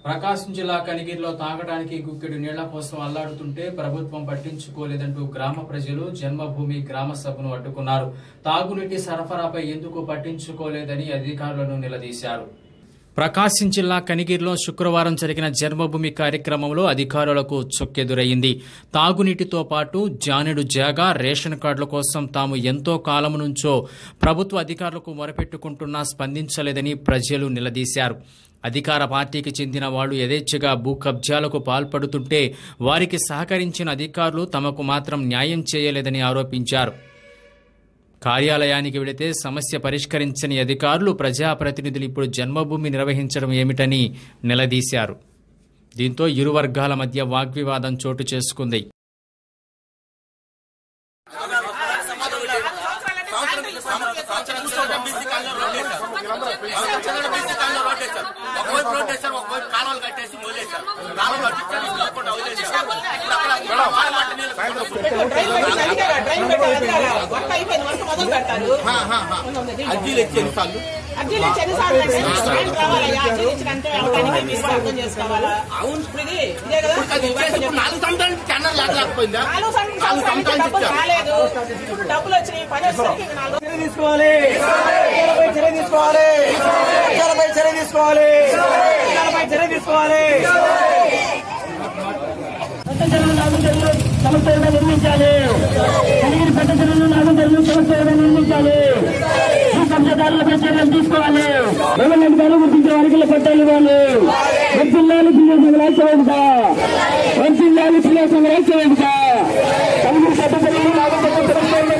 ప్రకాశం జిల్లా కనిగిరిలో తాగడానికి గుక్కెడు నీళ్ల కోసం అల్లాడుతుంటే ప్రభుత్వం పట్టించుకోలేదంటూ గ్రామ ప్రజలు జన్మభూమి గ్రామ సభను అడ్డుకున్నారు తాగునీటి సరఫరాపై ఎందుకు పట్టించుకోలేదని అధికారులను నిలదీశారు ప్రకాశం జిల్లా కనిగిరిలో శుక్రవారం జరిగిన జన్మభూమి కార్యక్రమంలో అధికారులకు చొక్కెదురయ్యింది తాగునీటితో పాటు జానెడు జాగా రేషన్ కార్డుల కోసం తాము ఎంతో కాలం నుంచో ప్రభుత్వ అధికారులకు మొరపెట్టుకుంటున్నా స్పందించలేదని ప్రజలు నిలదీశారు అధికార పార్టీకి చెందిన వాళ్లు యథేచ్ఛగా భూ కబ్జాలకు పాల్పడుతుంటే వారికి సహకరించిన అధికారులు తమకు మాత్రం న్యాయం చేయలేదని ఆరోపించారు కార్యాలయానికి వెళితే సమస్య పరిష్కరించని అధికారులు ప్రజాప్రతినిధులు ఇప్పుడు జన్మభూమి నిర్వహించడం ఏమిటని నిలదీశారు దీంతో ఇరు వర్గాల మధ్య వాగ్వివాదం చోటు చేసుకుంది ఒకవైపు రోడ్ వేశారు ఒకవైపు కాలువలు కట్టేసి మొదలేశారు కాలువలు కట్టించారు ఇసుక లేకుండా వదిలేశారు ఇప్పుడు అక్కడ ఇక్కడ వాన పట్టిన నీళ్ళు డ్రైన్ పెట్టారు అది కదా వర్క్ అయిపోయింది వర్క్ మొదలు పెడతారు అర్జీలు ఇచ్చి ఎన్నిసార్లు అర్జీలు ఇచ్చి ఎన్నిసార్లు డ్రైన్ రావాలయ్యా అర్జీలు ఇచ్చినంటే అవడానికి మీరు అర్థం చేసుకోవాలా అవును ఇప్పుడు ఇది ఇదే కదా అది ఇచ్చేసి ఇప్పుడు నాలుగు సంవత్సరాల నుంచి టెండర్ లేకపోయిందా నాలుగు నాలుగు సంవత్సరాల నుంచి సంవత్సరాల డబ్బులు నుంచి రాలేదు ఇప్పుడు డబ్బులు వచ్చినాయి పని వచ్చేసరికి ఇంకా నాలుగు చర్య తీసుకోవాలి చర్యలపై చర్య తీసుకోవాలి చర్యలపై చర్య తీసుకోవాలి చర్యలపై చర్య తీసుకోవాలి చెరువులు నాలుగు చెరువులు సమస్యలుగా నిర్మించాలి కలిగిన పెద్ద చెరువులు నాలుగు చెరువులు సమస్యలుగా నిర్మించాలి భూ కబ్జాదారులపై చర్యలు తీసుకోవాలి గవర్నమెంట్ గారు గుర్తించిన వారికి పట్టాలు ఇవ్వాలి వర్తిల్లాలి పిల్లల సంఘరాజ్య వేదిక వర్తిల్లాలి పిల్లల సంఘరాజ్య వేదిక కలిగిన పెద్ద చెరువులు నాలుగు చెరువులు సమస్యలుగా